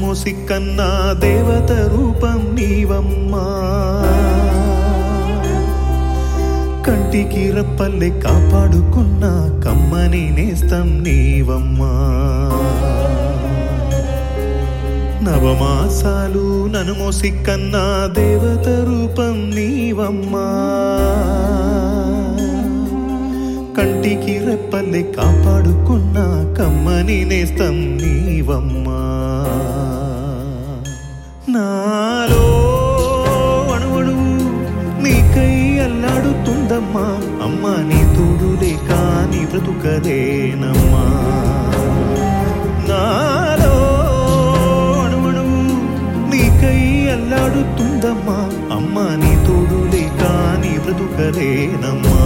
మోసి కన్నా దేవత రూపం నీవమ్మా కంటికి రప్పల్లె కాపాడుకున్న కమ్మని నేస్తం నీవమ్మా నవమాసాలు నన్ను మోసి కన్నా దేవత రూపం నీవమ్మా కంటికి రెప్పల్లె కాపాడుకున్న కమ్మని నేస్తం నీవమ్మా నాలో అణువణు నీకై అల్లాడుతుందమ్మా అమ్మా నీ తోడు లేక నీ బ్రతుకలేనమ్మా నాలో అణువణు నీకై అల్లాడుతుందమ్మా అమ్మా నీ తోడు లేక నీ బ్రతుకలేనమ్మా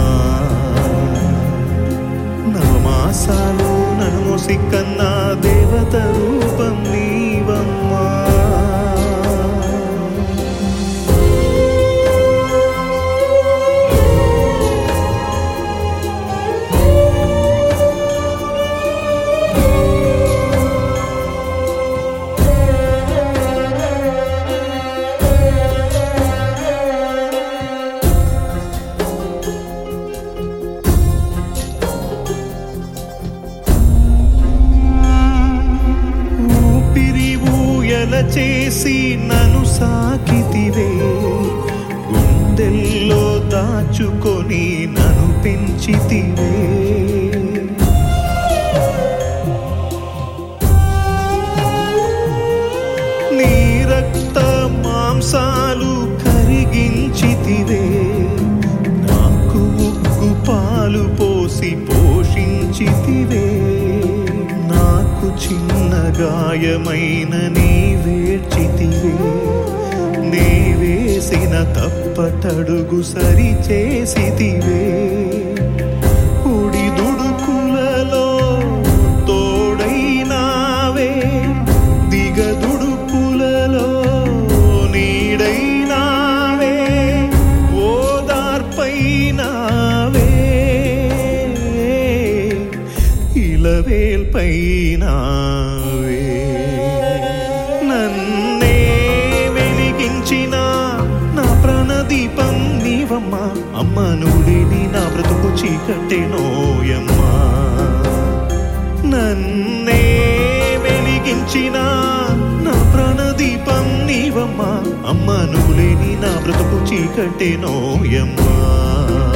నవమాసాలు నన్ను మోసి కన్నా దేవత రూపం నీవమ్మా ఊపిరి ఊయల చేసి నన్ను సాకితివే గుండెల్లో దాచుకొని నన్ను పెంచితివే నీ రక్త మాంసాలు కరిగించితివే నాకు ఉగ్గు పాలు పోసి పోషించితివే నాకు చిన్న గాయమైన నీ వేర్చితివే నీ వేసిన తప్పటడుగు సరి చేసితివే ఉడి దుడుకులలో తోడైనావే దిగదుడుకులలో నీడైనావే ఓదార్పైనావే ఇలవేల్పైనావే నన్నే వెలిగించిన నా ప్రాణదీపం నీవమ్మా అమ్మ నుడిని నా బ్రతుకు చీకటే నోయమ్మా నన్నే వెలిగించిన నా ప్రాణదీపం నీవమ్మా అమ్మ నువ్వులేని నా బ్రతుకు చీకటే నోయమ్మా